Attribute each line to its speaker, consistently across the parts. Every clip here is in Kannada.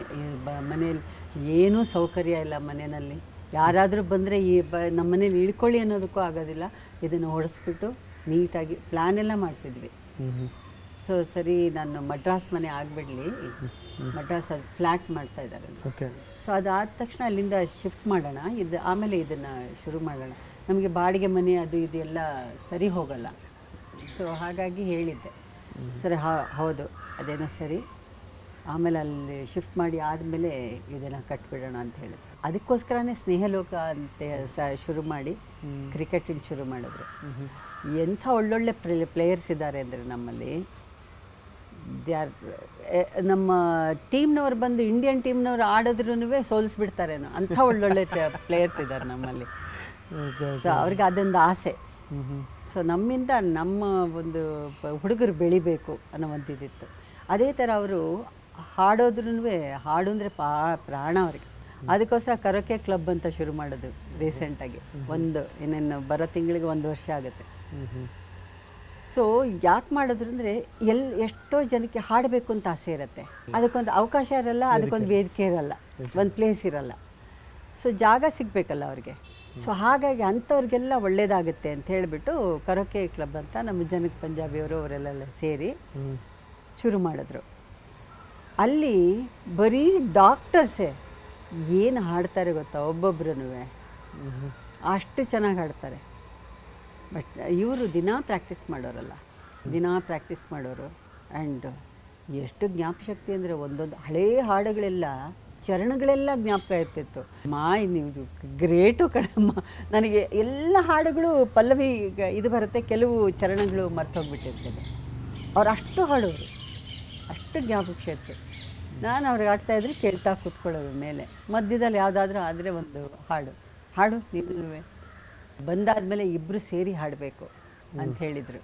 Speaker 1: ಮನೆಯಲ್ಲಿ ಏನೂ ಸೌಕರ್ಯ ಇಲ್ಲ ಮನೆಯಲ್ಲಿ ಯಾರಾದರೂ ಬಂದರೆ ಈ ಬ ನಮ್ಮ ಮನೇಲಿ ಇಳ್ಕೊಳ್ಳಿ ಅನ್ನೋದಕ್ಕೂ ಆಗೋದಿಲ್ಲ ಇದನ್ನು ಹೊಡೆಸ್ಬಿಟ್ಟು ನೀಟಾಗಿ ಪ್ಲ್ಯಾನ್ ಎಲ್ಲ ಮಾಡಿಸಿದ್ವಿ ಸೊ ಸರಿ ನಾನು ಮಡ್ರಾಸ್ ಮನೆ ಆಗಿಬಿಡ್ಲಿ ಮಡ್ರಾಸ್ ಅದು ಫ್ಲ್ಯಾಟ್ ಮಾಡ್ತಾ ಇದ್ದಾರೆ
Speaker 2: ಓಕೆ
Speaker 1: ಸೊ ಅದಾದ ತಕ್ಷಣ ಅಲ್ಲಿಂದ ಶಿಫ್ಟ್ ಮಾಡೋಣ ಇದು ಆಮೇಲೆ ಇದನ್ನು ಶುರು ಮಾಡೋಣ ನಮಗೆ ಬಾಡಿಗೆ ಮನೆ ಅದು ಇದು ಎಲ್ಲ ಸರಿ ಹೋಗಲ್ಲ ಸೊ ಹಾಗಾಗಿ ಹೇಳಿದ್ದೆ ಸರಿ ಹಾ- ಹೌದು ಅದೇನೋ ಸರಿ ಆಮೇಲೆ ಅಲ್ಲಿ ಶಿಫ್ಟ್ ಮಾಡಿ ಆದಮೇಲೆ ಇದನ್ನು ಕಟ್ಬಿಡೋಣ ಅಂತ ಹೇಳಿದ್ರು ಅದಕ್ಕೋಸ್ಕರನೇ ಸ್ನೇಹಲೋಕ ಅಂತ ಸ ಶುರು ಮಾಡಿ ಕ್ರಿಕೆಟಿಂಗ್ ಶುರು ಮಾಡಿದ್ರು ಎಂಥ ಒಳ್ಳೊಳ್ಳೆ ಪ್ಲೇಯರ್ಸ್ ಇದ್ದಾರೆ ಅಂದರೆ ನಮ್ಮಲ್ಲಿ ದೇ ಆರ್ ನಮ್ಮ ಟೀಮ್ನವ್ರು ಬಂದು ಇಂಡಿಯನ್ ಟೀಮ್ನವ್ರು ಆಡಿದ್ರೂ ಸೋಲಿಸ್ಬಿಡ್ತಾರೇನೋ ಅಂಥ ಒಳ್ಳೊಳ್ಳೆ ಪ್ಲೇಯರ್ಸ್ ಇದ್ದಾರೆ ನಮ್ಮಲ್ಲಿ ಸೊ ಅವ್ರಿಗೆ ಅದೊಂದು ಆಸೆ ಸೊ ನಮ್ಮಿಂದ ನಮ್ಮ ಒಂದು ಪ- ಹುಡುಗರು ಬೆಳಿಬೇಕು ಅನ್ನೋ ಒಂದು ಇದಿತ್ತು ಅದೇ ಥರ ಅವರು ಹಾಡೋದ್ರೂ ಹಾಡು ಅಂದರೆ ಪಾ ಪ್ರಾಣ ಅವ್ರಿಗೆ ಅದಕ್ಕೋಸ್ಕರ ಕರೋಕೆ ಕ್ಲಬ್ ಅಂತ ಶುರು ಮಾಡೋದು ರೀಸೆಂಟಾಗಿ ಒಂದು ಇನ್ನೇನು ಬರೋ ತಿಂಗಳಿಗೆ ಒಂದು ವರ್ಷ ಆಗುತ್ತೆ ಸೊ ಯಾಕೆ ಮಾಡಿದ್ರು ಅಂದರೆ ಎಲ್ ಎಷ್ಟೋ ಜನಕ್ಕೆ ಹಾಡಬೇಕು ಅಂತ ಆಸೆ ಇರುತ್ತೆ ಅದಕ್ಕೊಂದು ಅವಕಾಶ ಇರಲ್ಲ ಅದಕ್ಕೊಂದು ವೇದಿಕೆ ಇರಲ್ಲ ಒಂದು ಪ್ಲೇಸ್ ಇರಲ್ಲ ಸೊ ಜಾಗ ಸಿಗಬೇಕಲ್ಲ ಅವ್ರಿಗೆ ಸೊ ಹಾಗಾಗಿ ಅಂಥವ್ರಿಗೆಲ್ಲ ಒಳ್ಳೇದಾಗುತ್ತೆ ಅಂತ ಹೇಳಿಬಿಟ್ಟು ಕರೋಕೆ ಕ್ಲಬ್ ಅಂತ ನಮ್ಮ ಜನಕ್ಕೆ ಪಂಜಾಬಿಯವರು ಅವರೆಲ್ಲ ಸೇರಿ ಶುರು ಮಾಡಿದ್ರು ಅಲ್ಲಿ ಬರೀ ಡಾಕ್ಟರ್ಸೇ ಏನು ಹಾಡ್ತಾರೆ ಗೊತ್ತಾ ಒಬ್ಬೊಬ್ರು ಅಷ್ಟು ಚೆನ್ನಾಗಿ ಹಾಡ್ತಾರೆ ಬಟ್ ಇವರು ದಿನಾ ಪ್ರಾಕ್ಟೀಸ್ ಮಾಡೋರಲ್ಲ ದಿನಾ ಪ್ರಾಕ್ಟೀಸ್ ಮಾಡೋರು ಆ್ಯಂಡ್ ಎಷ್ಟು ಜ್ಞಾಪಶಕ್ತಿ ಅಂದರೆ ಒಂದೊಂದು ಹಳೇ ಹಾಡುಗಳೆಲ್ಲ ಚರಣಗಳೆಲ್ಲ ಜ್ಞಾಪಕ ಇರ್ತಿತ್ತು ಮಾ ನೀವು ಗ್ರೇಟು ಕಣಮ್ಮ ನನಗೆ ಎಲ್ಲ ಹಾಡುಗಳು ಪಲ್ಲವಿ ಈಗ ಇದು ಬರುತ್ತೆ ಕೆಲವು ಚರಣಗಳು ಮರ್ತೋಗ್ಬಿಟ್ಟಿರ್ತದೆ ಅವ್ರು ಅಷ್ಟು ಹಾಡೋರು ಅಷ್ಟು ಜ್ಞಾಪಕ ಶಕ್ತಿ ನಾನು ಅವ್ರಿಗೆ ಆಡ್ತಾ ಇದ್ರೆ ಕೇಳ್ತಾ ಕೂತ್ಕೊಳ್ಳೋದು ಮೇಲೆ ಮಧ್ಯದಲ್ಲಿ ಯಾವುದಾದ್ರೂ ಆದರೆ ಒಂದು ಹಾಡು ಹಾಡು ನೀನು ಬಂದಾದ್ಮೇಲೆ ಇಬ್ಬರು ಸೇರಿ ಹಾಡಬೇಕು ಅಂತ ಹೇಳಿದರು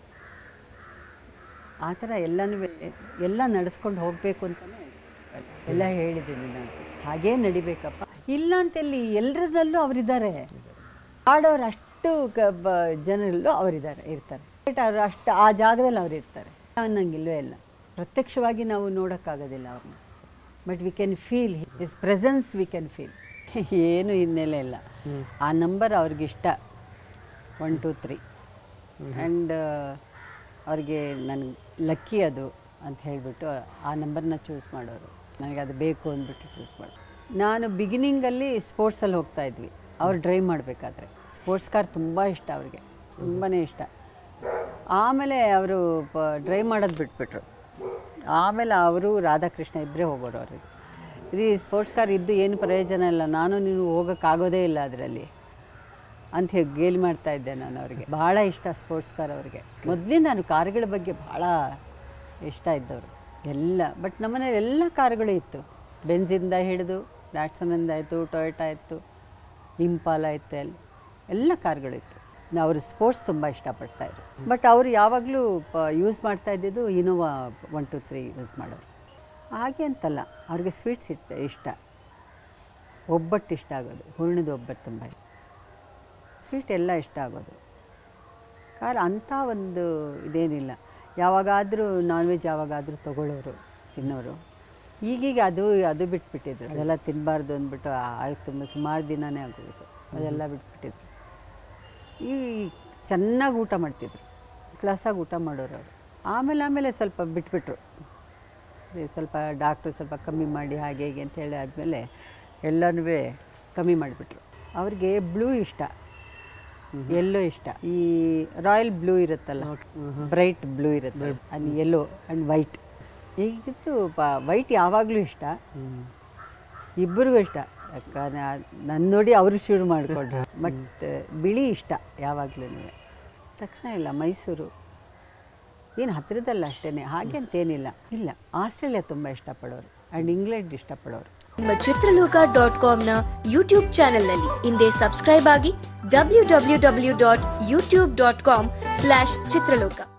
Speaker 1: ಆ ಥರ ಎಲ್ಲನೂ ಎಲ್ಲ ನಡೆಸ್ಕೊಂಡು ಹೋಗಬೇಕು ಅಂತಲೇ ಎಲ್ಲ ಹೇಳಿದ್ದೀನಿ ನಾನು ಹಾಗೇ ನಡಿಬೇಕಪ್ಪ ಇಲ್ಲ ಅಂತೆಲ್ಲಿ ಎಲ್ಲರದಲ್ಲೂ ಅವರಿದ್ದಾರೆ ಹಾಡೋರು ಅಷ್ಟು ಕ ಬ ಜನರಲ್ಲೂ ಅವರಿದ್ದಾರೆ ಇರ್ತಾರೆ ಬಟ್ ಅವ್ರು ಅಷ್ಟು ಆ ಜಾಗದಲ್ಲಿ ಅವ್ರು ಇರ್ತಾರೆ ನಂಗಿಲ್ವೇ ಇಲ್ಲ ಪ್ರತ್ಯಕ್ಷವಾಗಿ ನಾವು ನೋಡೋಕ್ಕಾಗೋದಿಲ್ಲ ಅವ್ರನ್ನ but we can feel his presence we can feel ಏನು ಹಿನ್ನೆಲೆ ಇಲ್ಲ ಆ ನಂಬರ್ ಅವ್ರಿಗಿಷ್ಟ ಒನ್ ಟು ತ್ರೀ ಆ್ಯಂಡ್ ಅವ್ರಿಗೆ ನನಗೆ ಲಕ್ಕಿ ಅದು ಅಂತ ಹೇಳಿಬಿಟ್ಟು ಆ ನಂಬರ್ನ ಚೂಸ್ ಮಾಡೋರು ನನಗೆ ಅದು ಬೇಕು ಅಂದ್ಬಿಟ್ಟು ಚೂಸ್ ಮಾಡಿ ನಾನು ಬಿಗಿನಿಂಗಲ್ಲಿ ಸ್ಪೋರ್ಟ್ಸಲ್ಲಿ ಹೋಗ್ತಾ ಇದ್ವಿ ಅವ್ರು ಡ್ರೈವ್ ಮಾಡಬೇಕಾದ್ರೆ ಸ್ಪೋರ್ಟ್ಸ್ ಕಾರ್ ತುಂಬ ಇಷ್ಟ ಅವ್ರಿಗೆ ತುಂಬಾ ಇಷ್ಟ ಆಮೇಲೆ ಅವರು ಡ್ರೈವ್ ಮಾಡೋದು ಬಿಟ್ಬಿಟ್ರು ಆಮೇಲೆ ಅವರು ರಾಧಾಕೃಷ್ಣ ಇಬ್ಬರೇ ಹೋಗೋರು ಅವ್ರಿಗೆ ಇದು ಸ್ಪೋರ್ಟ್ಸ್ ಕಾರ್ ಇದ್ದು ಏನು ಪ್ರಯೋಜನ ಇಲ್ಲ ನಾನು ನೀನು ಹೋಗೋಕ್ಕಾಗೋದೇ ಇಲ್ಲ ಅದರಲ್ಲಿ ಅಂತ ಹೇಳಿ ಗೇಲಿ ಮಾಡ್ತಾ ಇದ್ದೆ ನಾನು ಅವರಿಗೆ ಭಾಳ ಇಷ್ಟ ಸ್ಪೋರ್ಟ್ಸ್ ಕಾರ್ ಅವರಿಗೆ ಮೊದಲಿಂದ ನಾನು ಕಾರುಗಳ ಬಗ್ಗೆ ಭಾಳ ಇಷ್ಟ ಇದ್ದವರು ಎಲ್ಲ ಬಟ್ ನಮ್ಮನೇಲಿ ಎಲ್ಲ ಕಾರುಗಳು ಇತ್ತು ಬೆನ್ಸಿಂದ ಹಿಡಿದು ಡ್ಯಾಟ್ಸನಿಂದ ಆಯಿತು ಟೊಯೋಟಾ ಇತ್ತು ಇಂಪಾಲ ಇತ್ತು ಎಲ್ಲ ಎಲ್ಲ ಕಾರುಗಳಿತ್ತು ಅವರು ಸ್ಪೋರ್ಟ್ಸ್ ತುಂಬ ಇಷ್ಟಪಡ್ತಾ ಇದ್ರು ಬಟ್ ಅವರು ಯಾವಾಗಲೂ ಯೂಸ್ ಮಾಡ್ತಾ ಇದ್ದಿದ್ದು Innova one two three use ಮಾಡೋರು ಹಾಗೆ ಅಂತಲ್ಲ ಅವ್ರಿಗೆ ಸ್ವೀಟ್ಸ್ ಇಷ್ಟ ಇಷ್ಟ ಒಬ್ಬಟ್ಟು ಇಷ್ಟ ಆಗೋದು ಹೂರ್ಣದ ಒಬ್ಬಟ್ಟು ತುಂಬ ಇಷ್ಟ ಸ್ವೀಟ್ ಎಲ್ಲ ಇಷ್ಟ ಆಗೋದು ಕಾರ್ ಅಂಥ ಒಂದು ಇದೇನಿಲ್ಲ ಯಾವಾಗಾದರೂ ನಾನ್ ವೆಜ್ ಯಾವಾಗಾದರೂ ತೊಗೊಳ್ಳೋರು ತಿನ್ನೋರು ಈಗೀಗ ಅದು ಅದು ಬಿಟ್ಬಿಟ್ಟಿದ್ರು ಅದೆಲ್ಲ ತಿನ್ನಬಾರ್ದು ಅಂದ್ಬಿಟ್ಟು ಆಗ ತುಂಬ ಸುಮಾರು ದಿನವೇ ಆಗೋಗಿತ್ತು ಅದೆಲ್ಲ ಬಿಟ್ಬಿಟ್ಟಿದ್ರು ಈ ಚೆನ್ನಾಗಿ ಊಟ ಮಾಡ್ತಿದ್ರು ಕ್ಲಾಸಾಗಿ ಊಟ ಮಾಡೋರು ಅವರು ಆಮೇಲೆ ಆಮೇಲೆ ಸ್ವಲ್ಪ ಬಿಟ್ಬಿಟ್ರು ಅದೇ ಸ್ವಲ್ಪ ಡಾಕ್ಟ್ರು ಸ್ವಲ್ಪ ಕಮ್ಮಿ ಮಾಡಿ ಹಾಗೆ ಹೀಗೆ ಅಂತ ಹೇಳಿ ಆದಮೇಲೆ ಎಲ್ಲನೂ ಕಮ್ಮಿ ಮಾಡಿಬಿಟ್ರು ಅವ್ರಿಗೆ ಬ್ಲೂ ಇಷ್ಟ ಎಲ್ಲೋ ಇಷ್ಟ ಈ ರಾಯಲ್ ಬ್ಲೂ ಇರುತ್ತಲ್ಲ ಬ್ರೈಟ್ ಬ್ಲೂ ಇರುತ್ತೆ ಅಂಡ್ ಯೆಲ್ಲೋ ಆ್ಯಂಡ್ ವೈಟ್ ಈಗಿತ್ತು ವೈಟ್ ಯಾವಾಗಲೂ ಇಷ್ಟ ಇಬ್ಬರಿಗೂ ಇಷ್ಟ ಯಾಕಂದ್ರೆ ನನ್ನ ನೋಡಿ ಅವರು ಶುರು ಮಾಡಿಕೊಂಡ್ರು ಬಟ್ ಬಿಳಿ ಇಷ್ಟ ಯಾವಾಗಲೂ ತಕ್ಷಣ ಇಲ್ಲ ಮೈಸೂರು ಏನು ಹತ್ತಿರದಲ್ಲ ಅಷ್ಟೇ ಹಾಗೆ ಅಂತೇನಿಲ್ಲ ಇಲ್ಲ ಆಸ್ಟ್ರೇಲಿಯಾ ತುಂಬ ಇಷ್ಟಪಡೋರು ಆ್ಯಂಡ್ ಇಂಗ್ಲೆಂಡ್ ಇಷ್ಟಪಡೋರು
Speaker 3: ನಿಮ್ಮ ಚಿತ್ರಲೋಕ ಡಾಟ್ ಕಾಮ್ನ ಯೂಟ್ಯೂಬ್ ಚಾನೆಲ್ನಲ್ಲಿ ಹಿಂದೆ ಸಬ್ಸ್ಕ್ರೈಬ್ ಆಗಿ W W W dot YouTube dot com slash ಚಿತ್ರಲೋಕ